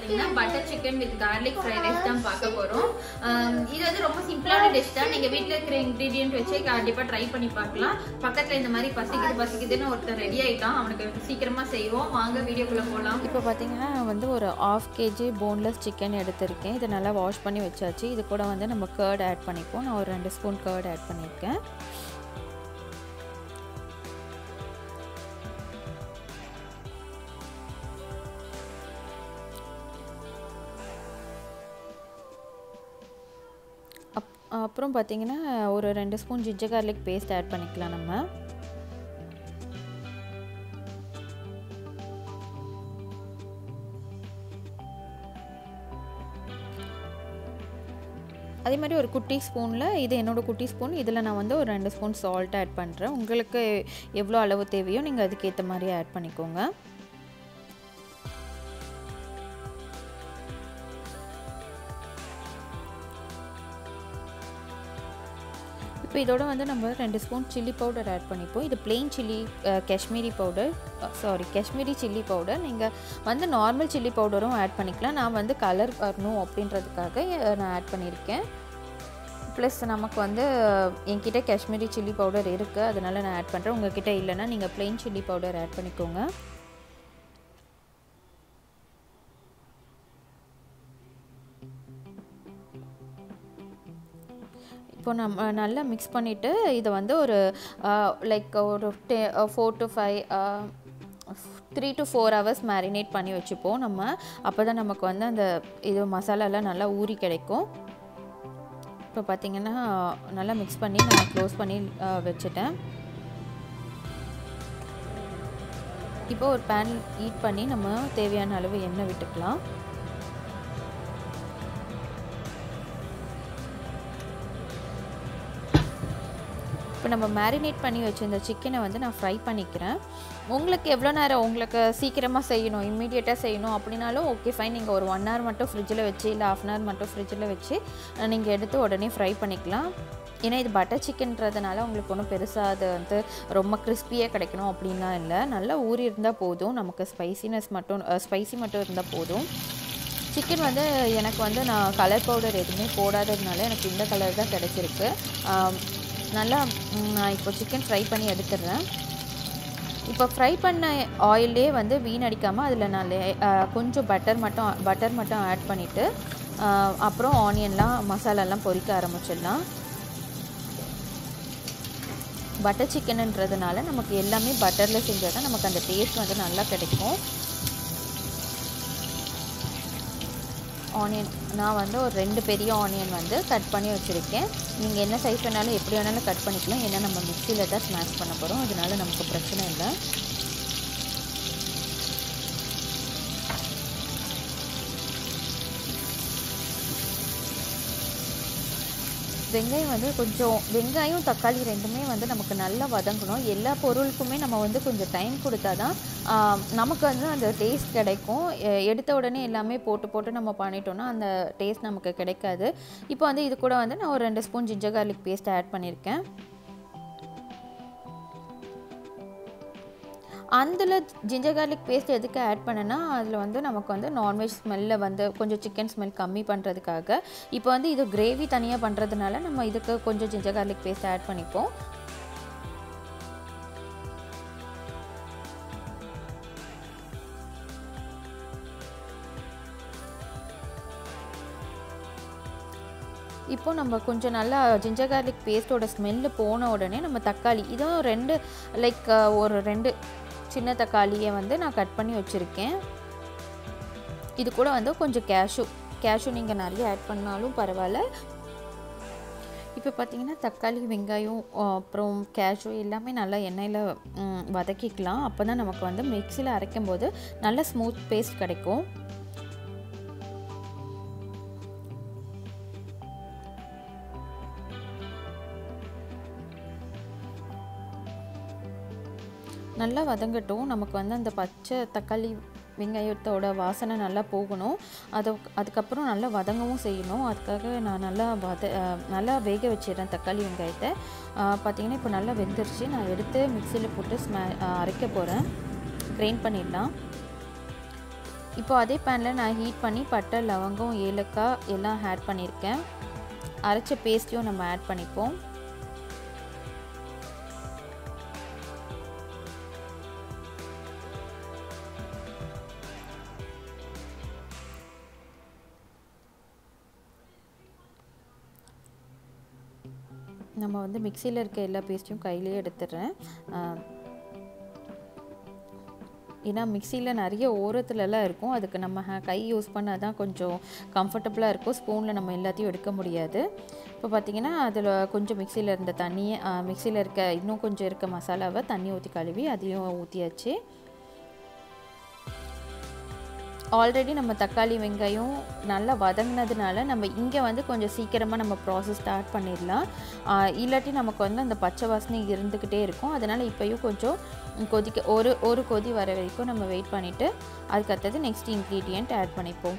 பார்த்தீங்கன்னா butter chicken with garlic fried rice தான் பார்க்க போகிறோம் இது வந்து ரொம்ப சிம்பிளான டிஷ் தான் நீங்கள் வீட்டில் இருக்கிற இன்க்ரீடியன்ட் வச்சு கண்டிப்பாக ட்ரை பண்ணி பார்க்கலாம் பக்கத்தில் இந்த மாதிரி பசிக்குது பசிக்குதுன்னு ஒருத்தர் ரெடி ஆயிட்டான் அவனுக்கு சீக்கிரமாக செய்வோம் வாங்க வீடியோக்குள்ளே போகலாம் இப்போ பார்த்தீங்கன்னா நான் வந்து ஒரு ஆஃப் கேஜி போன்லெஸ் சிக்கன் எடுத்திருக்கேன் இதை நல்லா வாஷ் பண்ணி வச்சாச்சு இது கூட வந்து நம்ம கேர்ட் ஆட் பண்ணிப்போம் நான் ஒரு ரெண்டு ஸ்பூன் கேர்ட் ஆட் பண்ணியிருக்கேன் அப் அப்புறம் பார்த்தீங்கன்னா ஒரு ரெண்டு spoon ginger garlic paste add பண்ணிக்கலாம் நம்ம அதே மாதிரி ஒரு குட்டி ஸ்பூனில் இது என்னோடய குட்டி ஸ்பூன் இதில் நான் வந்து ஒரு ரெண்டு ஸ்பூன் சால்ட் ஆட் பண்ணுறேன் உங்களுக்கு எவ்வளோ அளவு தேவையோ நீங்கள் அதுக்கேற்ற மாதிரி ஆட் பண்ணிக்கோங்க இப்போ இதோட வந்து நம்ம ரெண்டு ஸ்பூன் சில்லி பவுடர் ஆட் பண்ணிப்போம் இது plain chilli Kashmiri powder sorry Kashmiri chilli powder நீங்கள் வந்து நார்மல் சில்லி பவுடரும் ஆட் பண்ணிக்கலாம் நான் வந்து கலர் வரணும் அப்படின்றதுக்காக நான் ஆட் பண்ணியிருக்கேன் ப்ளஸ் நமக்கு வந்து என்கிட்ட காஷ்மீரி சில்லி பவுடர் இருக்குது அதனால் நான் ஆட் பண்ணுறேன் உங்ககிட்ட இல்லைன்னா நீங்கள் பிளெயின் சில்லி பவுடர் ஆட் பண்ணிக்கோங்க இப்போ நம்ம நல்லா மிக்ஸ் பண்ணிவிட்டு இதை வந்து ஒரு லைக் ஒரு day four to five three to four hours marinate பண்ணி வச்சுப்போம் நம்ம அப்போ தான் நமக்கு வந்து அந்த இது மசாலாலாம் நல்லா ஊறி கிடைக்கும் இப்போ பார்த்திங்கன்னா நல்லா மிக்ஸ் பண்ணி நான் க்ளோஸ் பண்ணி வச்சுட்டேன் இப்போ ஒரு பேன் ஹீட் பண்ணி நம்ம தேவையான அளவு எண்ணெய் விட்டுக்கலாம் இப்போ நம்ம மேரினேட் பண்ணி வச்சுருந்த சிக்கனை வந்து நான் ஃப்ரை பண்ணிக்கிறேன் உங்களுக்கு எவ்வளோ நேரம் உங்களுக்கு சீக்கிரமாக செய்யணும் இம்மீடியட்டாக செய்யணும் அப்படின்னாலும் ஓகே ஃபைன் நீங்கள் ஒரு ஒன் ஹவர் மட்டும் ஃப்ரிட்ஜில் வச்சு இல்லை ஆஃப் அன் ஹவர் மட்டும் ஃப்ரிட்ஜில் வச்சு நீங்கள் எடுத்து உடனே ஃப்ரை பண்ணிக்கலாம் ஏன்னா இது பட்டர் சிக்கன்றதுனால உங்களுக்கு ஒன்றும் பெருசாக அது வந்து ரொம்ப கிறிஸ்பியாக கிடைக்கணும் அப்படின்லாம் இல்லை நல்லா ஊறி இருந்தால் போதும் நமக்கு ஸ்பைசினஸ் மட்டும் ஸ்பைசி மட்டும் இருந்தால் போதும் சிக்கன் வந்து எனக்கு வந்து நான் கலர் பவுடர் எதுவுமே போடாததுனால எனக்கு இந்த கலர் தான் கிடச்சிருக்கு நல்லா நான் இப்போ சிக்கன் ஃப்ரை பண்ணி எடுத்துடுறேன் இப்போ ஃப்ரை பண்ண ஆயிலே வந்து வீணடிக்காமல் அதில் நான் கொஞ்சம் பட்டர் மட்டும் பட்டர் மட்டும் ஆட் பண்ணிவிட்டு அப்புறம் ஆனியன்லாம் மசாலாலாம் பொரிக்க ஆரம்பிச்சிடலாம் பட்டர் சிக்கனுன்றதுனால நமக்கு எல்லாமே பட்டரில் செஞ்சால் தான் நமக்கு அந்த டேஸ்ட் வந்து நல்லா கிடைக்கும் ஆனியன் நான் வந்து ஒரு ரெண்டு பெரிய ஆனியன் வந்து கட் பண்ணி வச்சுருக்கேன் நீங்கள் என்ன சைஸ் வேணாலும் எப்படி வேணாலும் கட் பண்ணிக்கலாம் ஏன்னா நம்ம மிக்சியில் தான் ஸ்மாஷ் பண்ண போகிறோம் அதனால நமக்கு பிரச்சனை இல்லை வெங்காயம் வந்து கொஞ்சம் வெங்காயம் தக்காளி ரெண்டுமே வந்து நமக்கு நல்லா வதங்கணும் எல்லா பொருளுக்குமே நம்ம வந்து கொஞ்சம் டைம் கொடுத்தா தான் நமக்கு வந்து அந்த டேஸ்ட் கிடைக்கும் எடுத்த உடனே எல்லாமே போட்டு போட்டு நம்ம பண்ணிட்டோம்னா அந்த டேஸ்ட் நமக்கு கிடைக்காது இப்போ வந்து இது கூட வந்து நான் ஒரு ரெண்டு spoon ginger garlic paste add பண்ணியிருக்கேன் அதில் ஜிஞ்சர் கார்லிக் பேஸ்ட் எதுக்கு ஆட் பண்ணேன்னா அதில் வந்து நமக்கு வந்து நான்வெஜ் ஸ்மெல்லில் வந்து கொஞ்சம் சிக்கன் ஸ்மெல் கம்மி பண்ணுறதுக்காக இப்போ வந்து இது கிரேவி தனியாக பண்ணுறதுனால நம்ம இதுக்கு கொஞ்சம் ஜிஞ்சர் கார்லிக் பேஸ்ட் ஆட் பண்ணிப்போம் இப்போ நம்ம கொஞ்சம் நல்லா ஜிஞ்சர் கார்லிக் பேஸ்ட்டோட ஸ்மெல்லு போன உடனே நம்ம தக்காளி இதுவும் ரெண்டு லைக் ஒரு ரெண்டு சின்ன தக்காளியை வந்து நான் கட் பண்ணி வச்சுருக்கேன் இது கூட வந்து கொஞ்சம் கேஷு கேஷு நீங்கள் நிறைய ஆட் பண்ணாலும் பரவாயில்ல இப்போ பார்த்தீங்கன்னா தக்காளி வெங்காயம் அப்புறம் கேஷு எல்லாமே நல்லா எண்ணெயில் வதக்கிக்கலாம் அப்போ தான் நமக்கு வந்து மிக்சியில் அரைக்கும் போது நல்ல ஸ்மூத் பேஸ்ட் கிடைக்கும் நல்லா வதங்கட்டும் நமக்கு வந்து அந்த பச்சை தக்காளி வெங்காயத்தோட வாசனை நல்லா போகணும் அது அதுக்கப்புறம் நல்லா வதங்கவும் செய்யணும் அதுக்காக நான் நல்லா வத அஹ், நல்லா வேக வச்சிடுறேன் தக்காளி வெங்காயத்தை அஹ், பார்த்தீங்கன்னா இப்போ நல்லா வெந்துருச்சு நான் எடுத்து மிக்சியில் போட்டு ஸ்மே அஹ், அரைக்க போகிறேன் கிரைண்ட் பண்ணிடலாம் இப்போ அதே பேனில் நான் ஹீட் பண்ணி பட்டை லவங்கம் ஏலக்காய் எல்லாம் ஆட் பண்ணியிருக்கேன் அரைச்ச பேஸ்ட்டையும் நம்ம ஆட் பண்ணிப்போம் நம்ம வந்து மிக்சியில் இருக்க எல்லா பேஸ்ட்டையும் கையிலேயே எடுத்துடுறேன் ஏன்னா மிக்சியில் நிறைய ஓரத்துலலாம் இருக்கும் அதுக்கு நம்ம ஹே கை யூஸ் பண்ணால் தான் கொஞ்சம் கம்ஃபர்டபுளாக இருக்கும் ஸ்பூனில் நம்ம எல்லாத்தையும் எடுக்க முடியாது இப்போ பார்த்திங்கன்னா அதில் கொஞ்சம் மிக்சியில் இருந்த தண்ணியை மிக்சியில் இருக்க இன்னும் கொஞ்சம் இருக்க மசாலாவை தண்ணி ஊற்றி கழுவி அதையும் ஊற்றியாச்சு ஆல்ரெடி நம்ம தக்காளி வெங்காயம் நல்லா வதங்கினதுனால நம்ம இங்கே வந்து கொஞ்சம் சீக்கிரமாக நம்ம ப்ராசஸ் ஸ்டார்ட் பண்ணிடலாம் இல்லாட்டி நமக்கு வந்து அந்த பச்சை வாசனை இருந்துக்கிட்டே இருக்கும் அதனால் இப்போயும் கொஞ்சம் கொதிக்க ஒரு ஒரு கொதி வர வரைக்கும் நம்ம வெயிட் பண்ணிவிட்டு அதுக்கடுத்தது நெக்ஸ்ட் இன்க்ரீடியண்ட் ஆட் பண்ணிப்போம்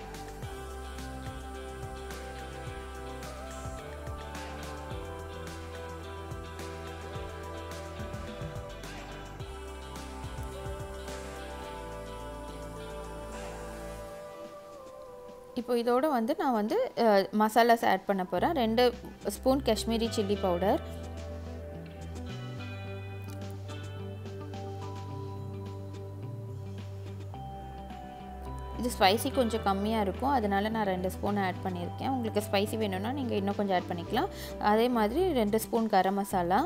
இப்போ இதோட வந்து நான் வந்து மசாலாஸ் ஆட் பண்ண போகிறேன் ரெண்டு ஸ்பூன் காஷ்மீரி சில்லி பவுடர் இது ஸ்பைசி கொஞ்சம் கம்மியாக இருக்கும் அதனால நான் ரெண்டு ஸ்பூன் ஆட் பண்ணியிருக்கேன் உங்களுக்கு ஸ்பைசி வேணும்னா நீங்கள் இன்னும் கொஞ்சம் ஆட் பண்ணிக்கலாம் அதே மாதிரி ரெண்டு ஸ்பூன் கரம் மசாலா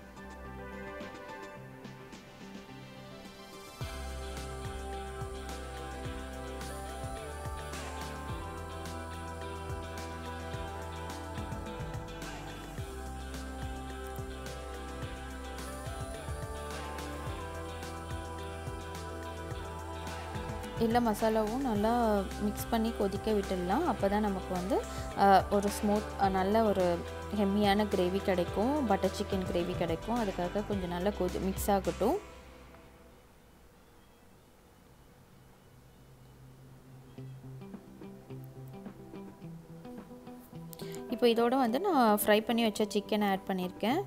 எல்லா மசாலாவும் நல்லா மிக்ஸ் பண்ணி கொதிக்க விட்டுடலாம் அப்போ தான் நமக்கு வந்து ஒரு ஸ்மூத் நல்ல ஒரு ஹெம்மியான கிரேவி கிடைக்கும் பட்டர் சிக்கன் கிரேவி கிடைக்கும் அதுக்காக கொஞ்சம் நல்லா கொதி மிக்ஸ் ஆகட்டும் இப்போ இதோட வந்து நான் ஃப்ரை பண்ணி வச்ச சிக்கனை ஆட் பண்ணியிருக்கேன்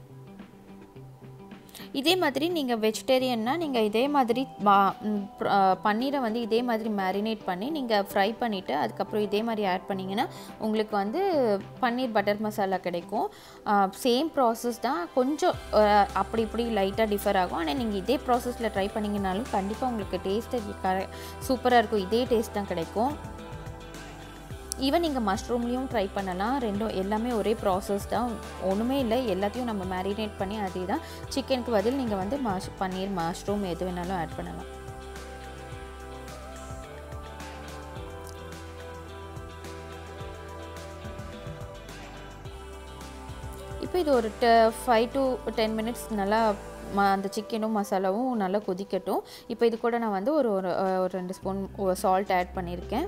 இதே மாதிரி நீங்கள் வெஜிடேரியன்னா நீங்கள் இதே மாதிரி பன்னீரை வந்து இதே மாதிரி மேரினேட் பண்ணி நீங்கள் ஃப்ரை பண்ணிவிட்டு அதுக்கப்புறம் இதே மாதிரி ஆட் பண்ணிங்கன்னா உங்களுக்கு வந்து பன்னீர் பட்டர் மசாலா கிடைக்கும் சேம் ப்ராசஸ் தான் கொஞ்சம் அப்படி இப்படி லைட்டாக டிஃபர் ஆகும் ஆனால் நீங்கள் இதே ப்ராசஸில் ட்ரை பண்ணிங்கனாலும் கண்டிப்பாக உங்களுக்கு டேஸ்ட்டு சூப்பராக இருக்கும் இதே டேஸ்ட் தான் கிடைக்கும் ஈவன் நீங்கள் மஷ்ரூம்லேயும் ட்ரை பண்ணலாம் ரெண்டும் எல்லாமே ஒரே ப்ராசஸ் தான் ஒன்றுமே இல்லை எல்லாத்தையும் நம்ம மேரினேட் பண்ணி அதே தான் சிக்கனுக்கு பதில் நீங்கள் வந்து மஷ் பன்னீர் மஷ்ரூம் எது வேணாலும் ஆட் பண்ணலாம் இப்போ இது ஒரு ட ஃபைவ் டு டென் மினிட்ஸ் நல்லா ம அந்த சிக்கனும் மசாலாவும் நல்லா கொதிக்கட்டும் இப்போ இது கூட நான் வந்து ஒரு ஒரு ரெண்டு ஸ்பூன் சால்ட் ஆட் பண்ணியிருக்கேன்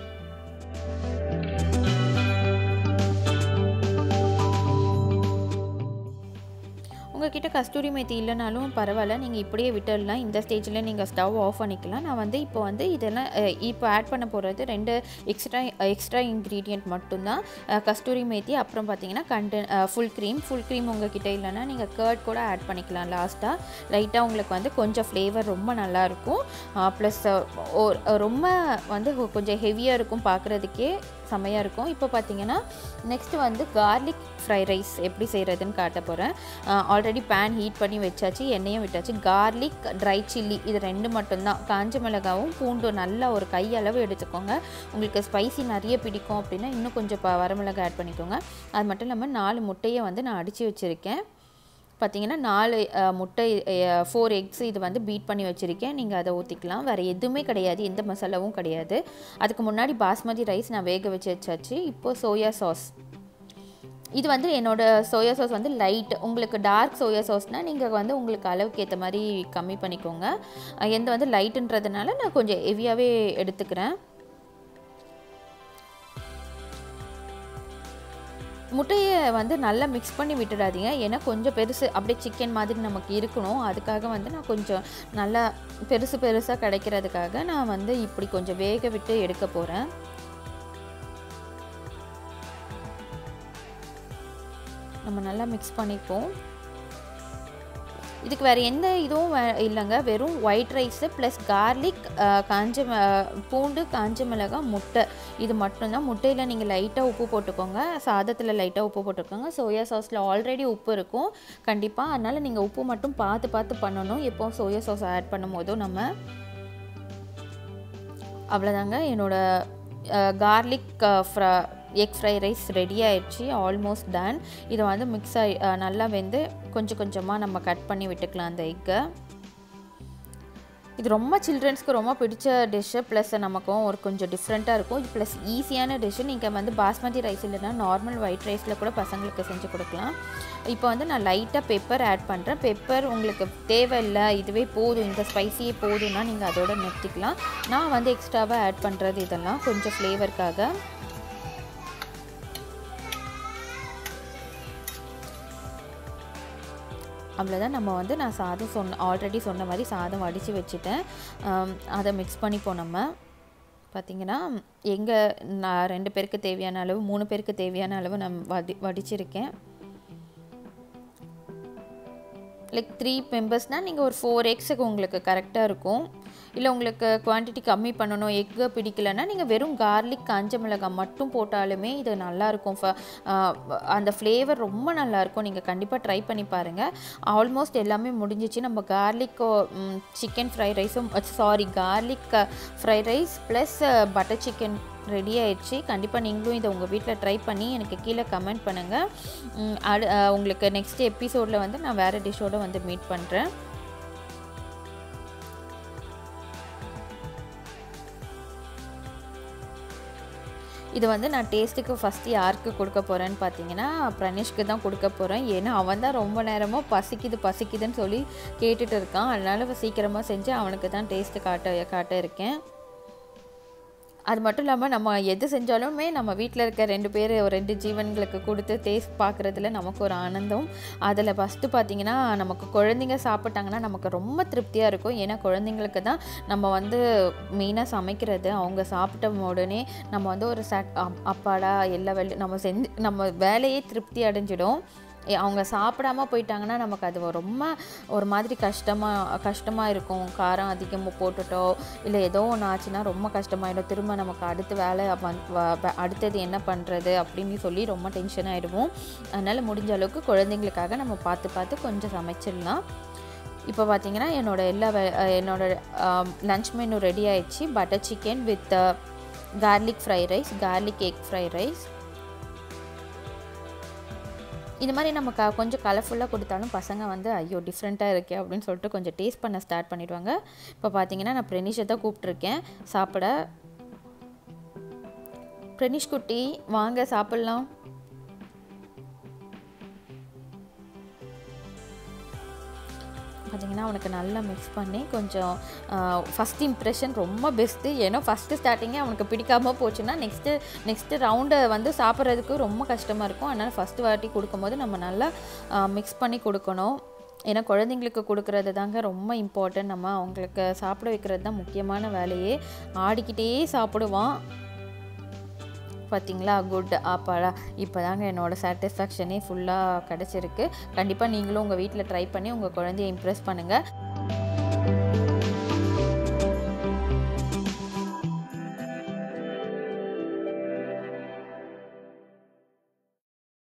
உங்ககிட்ட கஸ்தூரி மேத்தி இல்லைனாலும் பரவாயில்ல நீங்கள் இப்படியே விட்டுடலாம் இந்த ஸ்டேஜில் நீங்கள் ஸ்டவ் ஆஃப் பண்ணிக்கலாம் நான் வந்து இப்போ வந்து இதெல்லாம் இப்போ ஆட் பண்ண போகிறது ரெண்டு எக்ஸ்ட்ரா எக்ஸ்ட்ரா இன்க்ரீடியண்ட் மட்டும்தான் கஸ்தூரி மேத்தி அப்புறம் பார்த்தீங்கன்னா கண்டன் ஃபுல் க்ரீம் ஃபுல் க்ரீம் உங்ககிட்ட இல்லைன்னா நீங்கள் கர்ட் கூட ஆட் பண்ணிக்கலாம் லாஸ்ட்டாக லைட்டாக உங்களுக்கு வந்து கொஞ்சம் ஃப்ளேவர் ரொம்ப நல்லாயிருக்கும் ப்ளஸ் ரொம்ப வந்து கொஞ்சம் ஹெவியாக இருக்கும் பார்க்குறதுக்கே செம்மையாக இருக்கும் இப்போ பார்த்தீங்கன்னா நெக்ஸ்ட் வந்து கார்லிக் ஃப்ரை ரைஸ் எப்படி செய்கிறதுன்னு காட்ட போகிறேன் ஆல்ரெடி பேன் ஹீட் பண்ணி வச்சாச்சு எண்ணெயும் விட்டாச்சு கார்லிக் ட்ரை சில்லி இது ரெண்டு மட்டும்தான் காஞ்ச மிளகாவும் பூண்டும் நல்லா ஒரு கையளவு எடுத்துக்கோங்க உங்களுக்கு ஸ்பைசி நிறைய பிடிக்கும் அப்படின்னா இன்னும் கொஞ்சம் ப வரமிளகா ஆட் பண்ணிக்கோங்க அது மட்டும் இல்லாமல் நாலு முட்டையை வந்து நான் அடித்து வச்சுருக்கேன் பார்த்தீங்கன்னா நாலு முட்டை ஃபோர் எக்ஸ் இது வந்து பீட் பண்ணி வச்சுருக்கேன் நீங்கள் அதை ஊற்றிக்கலாம் வேறு எதுவுமே கிடையாது எந்த மசாலாவும் கிடையாது அதுக்கு முன்னாடி பாஸ்மதி ரைஸ் நான் வேக வச்சு வச்சாச்சு இப்போது சோயா சாஸ் இது வந்து என்னோடய சோயா சாஸ் வந்து லைட் உங்களுக்கு டார்க் சோயா சாஸ்னால் நீங்கள் வந்து உங்களுக்கு அளவுக்கு ஏற்ற மாதிரி கம்மி பண்ணிக்கோங்க எந்த வந்து லைட்டுன்றதுனால நான் கொஞ்சம் ஹெவியாகவே எடுத்துக்கிறேன் முட்டையை வந்து நல்லா மிக்ஸ் பண்ணி விட்டுடாதீங்க ஏன்னா கொஞ்சம் பெருசு அப்படியே சிக்கன் மாதிரி நமக்கு இருக்கணும் அதுக்காக வந்து நான் கொஞ்சம் நல்லா பெருசு பெருசாக கிடைக்கிறதுக்காக நான் வந்து இப்படி கொஞ்சம் வேக விட்டு எடுக்க போகிறேன் நம்ம நல்லா மிக்ஸ் பண்ணிப்போம் இதுக்கு வேறு எந்த இதுவும் வே இல்லைங்க வெறும் ஒயிட் ரைஸு ப்ளஸ் கார்லிக் காஞ்ச ம- பூண்டு காஞ்ச மிளகாய் முட்டை இது மட்டும்தான் முட்டையில் நீங்கள் லைட்டாக உப்பு போட்டுக்கோங்க சாதத்தில் லைட்டாக உப்பு போட்டுக்கோங்க சோயா சாஸில் ஆல்ரெடி உப்பு இருக்கும் கண்டிப்பாக அதனால் நீங்கள் உப்பு மட்டும் பார்த்து பார்த்து பண்ணணும் எப்போ சோயா சாஸ் ஆட் பண்ணும் போதும் நம்ம அவ்வளோதாங்க என்னோட கார்லிக் ஃப்ர எக் ஃப்ரை ரைஸ் ரெடி ஆயிடுச்சு ஆல்மோஸ்ட் டன் இதை வந்து மிக்ஸ் ஆகி அஹ், நல்லா வெந்து கொஞ்சம் கொஞ்சமாக நம்ம கட் பண்ணி விட்டுக்கலாம் அந்த எக்கை இது ரொம்ப சில்ட்ரன்ஸ்க்கு ரொம்ப பிடிச்ச டிஷ்ஷு ப்ளஸ் நமக்கும் ஒரு கொஞ்சம் டிஃப்ரெண்ட்டாக இருக்கும் ப்ளஸ் ஈஸியான டிஷ்ஷு நீங்கள் வந்து பாஸ்மதி ரைஸ் இல்லைன்னா நார்மல் ஒயிட் ரைஸில் கூட பசங்களுக்கு செஞ்சு கொடுக்கலாம் இப்போ வந்து நான் லைட்டாக பெப்பர் ஆட் பண்ணுறேன் பெப்பர் உங்களுக்கு தேவையில்லை இதுவே போதும் இந்த ஸ்பைசியே போதும்னா நீங்கள் அதோட நிறுத்திக்கலாம் நான் வந்து எக்ஸ்ட்ராவாக ஆட் பண்ணுறது இதெல்லாம் கொஞ்சம் ஃப்ளேவருக்காக அவ்வளோதான் நம்ம வந்து நான் சாதம் சொன்ன ஆல்ரெடி சொன்ன மாதிரி சாதம் வடித்து வச்சுட்டேன் ஆம், அதை மிக்ஸ் பண்ணிப்போம் நம்ம பார்த்தீங்கன்னா எங்கே நான் ரெண்டு பேருக்கு தேவையான அளவு மூணு பேருக்கு தேவையான அளவு நான் வடி வடிச்சிருக்கேன் லைக் த்ரீ மெம்பர்ஸ்னால் நீங்கள் ஒரு ஃபோர் எக்ஸுக்கு உங்களுக்கு கரெக்டாக இருக்கும் இல்லை உங்களுக்கு குவான்டிட்டி கம்மி பண்ணணும் எக்கு பிடிக்கலன்னா நீங்கள் வெறும் கார்லிக் காஞ்ச மிளகாய் மட்டும் போட்டாலுமே இது நல்லாயிருக்கும் அந்த ஃப்ளேவர் ரொம்ப நல்லாயிருக்கும் நீங்கள் கண்டிப்பாக ட்ரை பண்ணி பாருங்கள் ஆல்மோஸ்ட் எல்லாமே முடிஞ்சிச்சு நம்ம கார்லிக் சிக்கன் ஃப்ரைட் ரைஸும் sorry garlic fried rice plus butter chicken ready ஆயிடுச்சு கண்டிப்பாக நீங்களும் இதை உங்கள் வீட்டில் ட்ரை பண்ணி எனக்கு கீழே கமெண்ட் பண்ணுங்கள் ம், அடு அஹ், உங்களுக்கு நெக்ஸ்ட் எபிசோடில் வந்து நான் வேறு டிஷ்ஷோடு வந்து மீட் பண்ணுறேன் இது வந்து நான் டேஸ்ட்டுக்கு ஃபஸ்ட்டு யாருக்கு கொடுக்க போகிறேன்னு பார்த்தீங்கன்னா பிரணேஷ்க்கு தான் கொடுக்க போகிறேன் ஏன்னா அவன் தான் ரொம்ப நேரமாக பசிக்குது பசிக்குதுன்னு சொல்லி கேட்டுட்டு இருக்கான் அதனால சீக்கிரமாக செஞ்சு அவனுக்கு தான் டேஸ்ட்டு காட்ட காட்ட இருக்கேன் அது மட்டும் இல்லாமல் நம்ம எது செஞ்சாலுமே நம்ம வீட்டில் இருக்க ரெண்டு பேர் ஒரு ரெண்டு ஜீவன்களுக்கு கொடுத்து டேஸ்ட் பார்க்குறதுல நமக்கு ஒரு ஆனந்தம் அதில் ஃபஸ்ட்டு பார்த்தீங்கன்னா நமக்கு குழந்தைங்க சாப்பிட்டாங்கன்னா நமக்கு ரொம்ப திருப்தியாக இருக்கும் ஏன்னா குழந்தைங்களுக்கு தான் நம்ம வந்து மெயினாக சமைக்கிறது அவங்க சாப்பிட்ட உடனே நம்ம வந்து ஒரு சட் அப்- அப்பாடா எல்லா வேலை நம்ம செஞ்சு நம்ம வேலையே திருப்தி அடைஞ்சிடும் ஏ, அவங்க சாப்பிடாம போயிட்டாங்கன்னா நமக்கு அது ரொம்ப ஒரு மாதிரி கஷ்டமாக கஷ்டமாக இருக்கும் காரம் அதிகமாக போட்டுட்டோ இல்லை ஏதோ ஒன்று ஆச்சுன்னா ரொம்ப கஷ்டமாயிடும் திரும்ப நமக்கு அடுத்த வேலை வந்- வ- வ- அடுத்தது என்ன பண்ணுறது அப்படின்னு சொல்லி ரொம்ப டென்ஷன் ஆகிடுவோம் அதனால் முடிஞ்ச அளவுக்கு குழந்தைங்களுக்காக நம்ம பார்த்து பார்த்து கொஞ்சம் சமைச்சிடலாம் இப்போ பார்த்தீங்கன்னா என்னோட எல்லா வே- அஹ் என்னோட லன்ச் மெனு ரெடி ஆயிடுச்சு butter chicken with garlic fry rice garlic egg fry rice இந்த மாதிரி நம்ம க கொஞ்சம் கலர்ஃபுல்லாக கொடுத்தாலும் பசங்க வந்து ஐயோ டிஃப்ரெண்ட்டாக இருக்கே அப்படின்னு சொல்லிட்டு கொஞ்சம் டேஸ்ட் பண்ண ஸ்டார்ட் பண்ணிடுவாங்க இப்போ பார்த்தீங்கன்னா நான் ப்ரெனிஷை தான் கூப்பிட்ருக்கேன் சாப்பிட ப்ரெனிஷ் குட்டி வாங்க சாப்பிட்லாம் பார்த்தீங்கன்னா அவனுக்கு நல்லா மிக்ஸ் பண்ணி கொஞ்சம் ஃபஸ்ட் இம்ப்ரெஷன் ரொம்ப பெஸ்ட்டு ஏன்னா ஃபஸ்ட்டு ஸ்டார்டிங்கே அவனுக்கு பிடிக்காம போச்சுன்னா நெக்ஸ்ட்டு நெக்ஸ்ட்டு ரவுண்டை வந்து சாப்பிட்றதுக்கு ரொம்ப கஷ்டமாக இருக்கும் அதனால் ஃபஸ்ட்டு வாட்டி கொடுக்கும்போது நம்ம நல்லா மிக்ஸ் பண்ணி கொடுக்கணும் ஏன்னா குழந்தைங்களுக்கு கொடுக்கறது தாங்க ரொம்ப இம்பார்ட்டன்ட் நம்ம அவங்களுக்கு சாப்பிட வைக்கிறது தான் முக்கியமான வேலையே ஆடிக்கிட்டே சாப்பிடுவான் பார்த்தீங்களா குட் ஆப்பாடா இப்போ தாங்க என்னோடய சாட்டிஸ்ஃபேக்ஷனே ஃபுல்லாக கிடச்சிருக்கு கண்டிப்பாக நீங்களும் உங்கள் வீட்டில் ட்ரை பண்ணி உங்கள் குழந்தைய இம்ப்ரெஸ் பண்ணுங்கள்